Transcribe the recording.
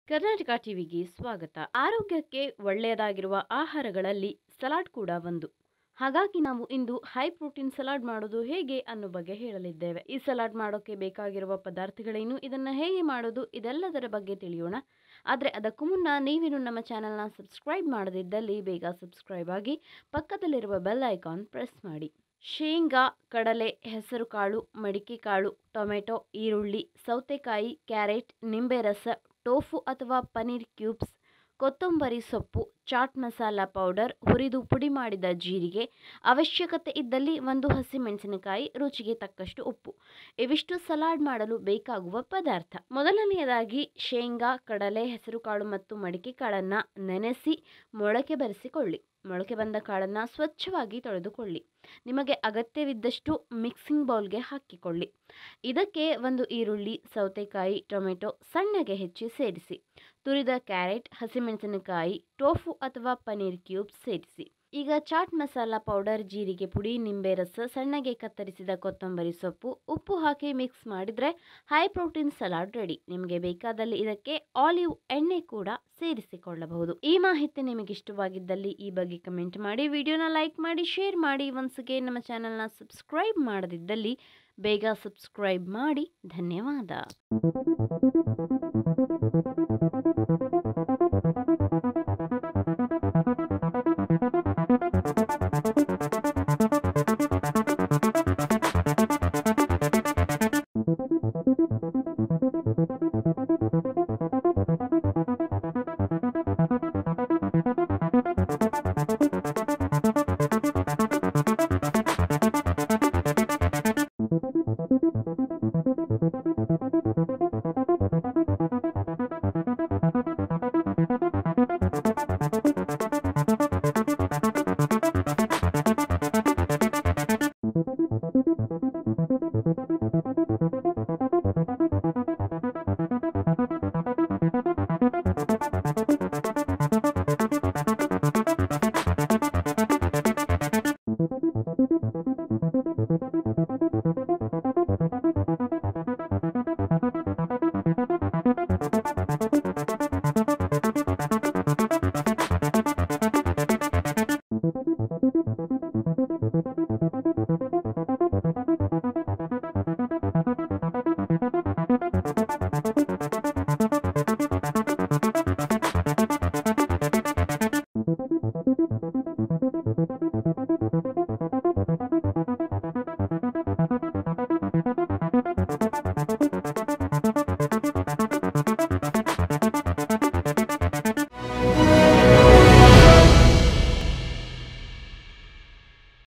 ಕರ್ನಾಟಕ ಟಿವಿಗೆ ಸ್ವಾಗತ ಆರೋಗ್ಯಕ್ಕೆ ಒಳ್ಳೆಯದಾಗಿರುವ ಆಹಾರಗಳಲ್ಲಿ ಸಲಾಡ್ ಕೂಡ ಒಂದು ಹಾಗಾಗಿ ನಾವು ಇಂದು ಹೈ ಪ್ರೋಟೀನ್ ಸಲಾಡ್ ಮಾಡೋದು ಹೇಗೆ ಅನ್ನೋ ಬಗ್ಗೆ ಹೇಳಲಿದ್ದೇವೆ ಈ ಸಲಾಡ್ ಮಾಡೋಕ್ಕೆ ಬೇಕಾಗಿರುವ ಪದಾರ್ಥಗಳೇನು ಇದನ್ನು ಹೇಗೆ ಮಾಡೋದು ಇದೆಲ್ಲದರ ಬಗ್ಗೆ ತಿಳಿಯೋಣ ಆದರೆ ಅದಕ್ಕೂ ಮುನ್ನ ನೀವೇನು ನಮ್ಮ ಚಾನಲ್ನ ಸಬ್ಸ್ಕ್ರೈಬ್ ಮಾಡದಿದ್ದಲ್ಲಿ ಬೇಗ ಸಬ್ಸ್ಕ್ರೈಬ್ ಆಗಿ ಪಕ್ಕದಲ್ಲಿರುವ ಬೆಲ್ ಐಕಾನ್ ಪ್ರೆಸ್ ಮಾಡಿ ಶೇಂಗಾ ಕಡಲೆ ಹೆಸರುಕಾಳು ಮಡಿಕೆಕಾಳು ಟೊಮೆಟೊ ಈರುಳ್ಳಿ ಸೌತೆಕಾಯಿ ಕ್ಯಾರೆಟ್ ನಿಂಬೆ ರಸ ಟೋಫು ಅಥವಾ ಪನೀರ್ ಕ್ಯೂಬ್ಸ್ ಕೊತ್ತಂಬರಿ ಸೊಪ್ಪು ಚಾಟ್ ಮಸಾಲ ಪೌಡರ್ ಹುರಿದು ಪುಡಿ ಮಾಡಿದ ಜೀರಿಗೆ ಅವಶ್ಯಕತೆ ಇದ್ದಲ್ಲಿ ಒಂದು ಹಸಿಮೆಣಸಿನಕಾಯಿ ರುಚಿಗೆ ತಕ್ಕಷ್ಟು ಉಪ್ಪು ಇವಿಷ್ಟು ಸಲಾಡ್ ಮಾಡಲು ಬೇಕಾಗುವ ಪದಾರ್ಥ ಮೊದಲನೆಯದಾಗಿ ಶೇಂಗಾ ಕಡಲೆ ಹೆಸರುಕಾಳು ಮತ್ತು ಮಡಿಕೆಕಾಳನ್ನು ನೆನೆಸಿ ಮೊಳಕೆ ಬರೆಸಿಕೊಳ್ಳಿ ಮೊಳಕೆ ಬಂದ ಕಾಳನ್ನು ಸ್ವಚ್ಛವಾಗಿ ತೊಳೆದುಕೊಳ್ಳಿ ನಿಮಗೆ ಅಗತ್ಯವಿದ್ದಷ್ಟು ಮಿಕ್ಸಿಂಗ್ ಬೌಲ್ಗೆ ಹಾಕಿಕೊಳ್ಳಿ ಇದಕ್ಕೆ ಒಂದು ಈರುಳ್ಳಿ ಸೌತೆಕಾಯಿ ಟೊಮೆಟೊ ಸಣ್ಣಗೆ ಹೆಚ್ಚಿ ಸೇರಿಸಿ ತುರಿದ ಕ್ಯಾರೆಟ್ ಹಸಿಮೆಣಸಿನಕಾಯಿ ಟೋಫು ಅಥವಾ ಪನೀರ್ ಕ್ಯೂಬ್ಸ್ ಸೇರಿಸಿ ಈಗ ಚಾಟ್ ಮಸಾಲ ಪೌಡರ್ ಜೀರಿಗೆ ಪುಡಿ ನಿಂಬೆ ರಸ ಸಣ್ಣಗೆ ಕತ್ತರಿಸಿದ ಕೊತ್ತಂಬರಿ ಸೊಪ್ಪು ಉಪ್ಪು ಹಾಕಿ ಮಿಕ್ಸ್ ಮಾಡಿದರೆ ಹೈ ಪ್ರೋಟೀನ್ ಸಲಾಡ್ ರೆಡಿ ನಿಮಗೆ ಬೇಕಾದಲ್ಲಿ ಇದಕ್ಕೆ ಆಲಿವ್ ಎಣ್ಣೆ ಕೂಡ ಸೇರಿಸಿಕೊಳ್ಳಬಹುದು ಈ ಮಾಹಿತಿ ನಿಮಗೆ ಇಷ್ಟವಾಗಿದ್ದಲ್ಲಿ ಈ ಬಗ್ಗೆ ಕಮೆಂಟ್ ಮಾಡಿ ವಿಡಿಯೋನ ಲೈಕ್ ಮಾಡಿ ಶೇರ್ ಮಾಡಿ ಒನ್ಸ್ಗೆ ನಮ್ಮ ಚಾನಲ್ನ ಸಬ್ಸ್ಕ್ರೈಬ್ ಮಾಡದಿದ್ದಲ್ಲಿ ಬೇಗ ಸಬ್ಸ್ಕ್ರೈಬ್ ಮಾಡಿ ಧನ್ಯವಾದ